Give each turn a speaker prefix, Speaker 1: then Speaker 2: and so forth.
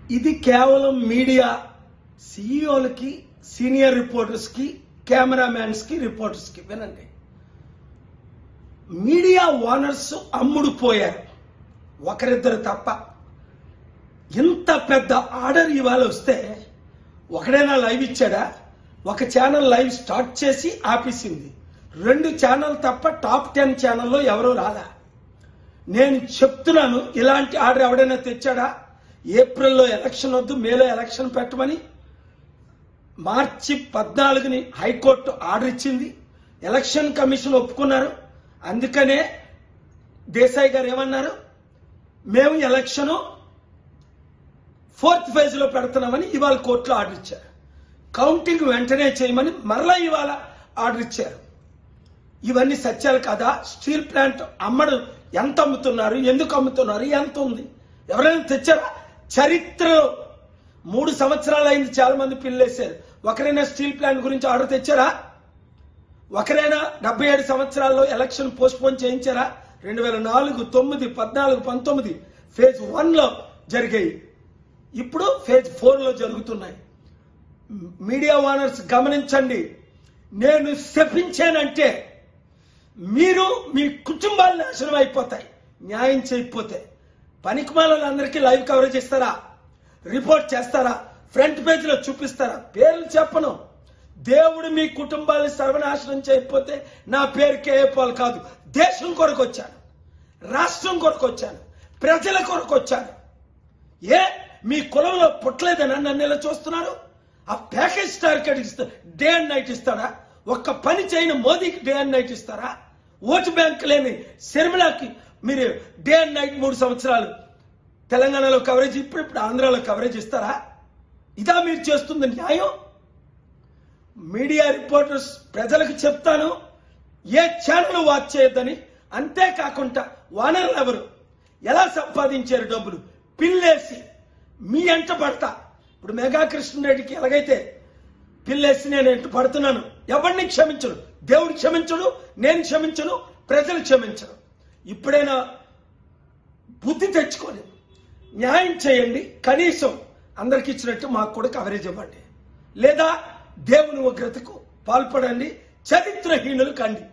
Speaker 1: ఇది కేవలం media సీఈఓలకి senior రిపోర్టర్స్కి కెమెరామ్యాన్స్కి రిపోర్టర్స్కి వినండి మీడియా ఓనర్స్ అమ్ముడు పోయారు ఒకరిద్దరు తప్ప ఇంత పెద్ద ఆర్డర్ ఇవాళ వస్తే ఒకడైనా లైవ్ ఇచ్చాడా ఒక ఛానల్ లైవ్ స్టార్ట్ చేసి ఆపేసింది రెండు ఛానల్ తప్ప టాప్ టెన్ ఛానల్లో ఎవరూ రాలా నేను చెప్తున్నాను ఇలాంటి ఆర్డర్ ఎవడైనా తెచ్చాడా ఏప్రిల్లో ఎలక్షన్ వద్దు మేలో ఎలక్షన్ పెట్టమని మార్చి పద్నాలుగుని హైకోర్టు ఆర్డర్ ఇచ్చింది ఎలక్షన్ కమిషన్ ఒప్పుకున్నారు అందుకనే దేశాయ్ గారు ఏమన్నారు మేము ఎలక్షన్ ఫోర్త్ ఫేజ్ లో పెడుతున్నామని ఇవాళ కోర్టులో ఆర్డర్ ఇచ్చారు కౌంటింగ్ వెంటనే చేయమని మరలా ఇవాళ ఆర్డర్ ఇచ్చారు ఇవన్నీ సత్యాలు కదా స్టీల్ ప్లాంట్ అమ్మడు ఎంత అమ్ముతున్నారు ఎందుకు అమ్ముతున్నారు ఎంత ఉంది ఎవరైనా తెచ్చారా చరిత్రలో మూడు సంవత్సరాలు అయింది చాలా మంది పిల్లేశారు ఒకరైనా స్టీల్ ప్లాంట్ గురించి ఆర్డర్ తెచ్చారా ఒకరైనా డెబ్బై ఏడు సంవత్సరాల్లో ఎలక్షన్ పోస్ట్ పోన్ చేయించారా రెండు వేల నాలుగు తొమ్మిది పద్నాలుగు పంతొమ్మిది ఫేజ్ వన్ లో జరిగాయి ఇప్పుడు ఫేజ్ ఫోర్ లో జరుగుతున్నాయి మీడియా ఓనర్స్ గమనించండి నేను శపించానంటే మీరు మీ కుటుంబాలు నాశనం అయిపోతాయి న్యాయం చేయకపోతే పనికిమాలందరికీ లైవ్ కవరేజ్ ఇస్తారా రిపోర్ట్ చేస్తారా ఫ్రంట్ పేజ్ లో చూపిస్తారా పేర్లు చెప్పను దేవుడు మీ కుటుంబాన్ని సర్వనాశనం చేయకపోతే నా పేరు కేఏపాల్ కాదు దేశం కొరకు వచ్చాను రాష్ట్రం కొరకు వచ్చాను ప్రజల కొరకు వచ్చాను ఏ మీ కులంలో పుట్టలేదని నన్ను ఇలా చూస్తున్నారు ఆ ప్యాకేజ్ టార్గెట్ ఇస్తా డే అండ్ నైట్ ఇస్తాడా ఒక్క పని చేయని మోదీకి డే అండ్ నైట్ ఇస్తారా ఓటు బ్యాంక్ లేని శర్మిలాకి మీరు డే అండ్ నైట్ మూడు సంవత్సరాలు తెలంగాణలో కవరేజ్ ఇప్పుడు ఇప్పుడు ఆంధ్రాలో కవరేజ్ ఇస్తారా ఇదా మీరు చేస్తుంది న్యాయం మీడియా రిపోర్టర్స్ ప్రజలకు చెప్తాను ఏ ఛానల్ వాచ్ చేయొద్దని అంతేకాకుండా వానర్లు ఎవరు ఎలా సంపాదించారు డబ్బులు పిల్లేసి మీ ఎంట పడతా ఇప్పుడు మెగా కృష్ణరెడ్డికి ఎలాగైతే పిల్లేసి నేను ఎంట పడుతున్నాను ఎవరిని క్షమించను దేవుడు క్షమించడు నేను క్షమించను ప్రజలు క్షమించను ఇప్పుడైనా బుద్ధి తెచ్చుకొని న్యాయం చేయండి కనీసం అందరికి ఇచ్చినట్టు మాకు కూడా కవరేజ్ ఇవ్వండి లేదా దేవుని ఉగ్రతకు పాల్పడండి చరిత్రహీనులు కండి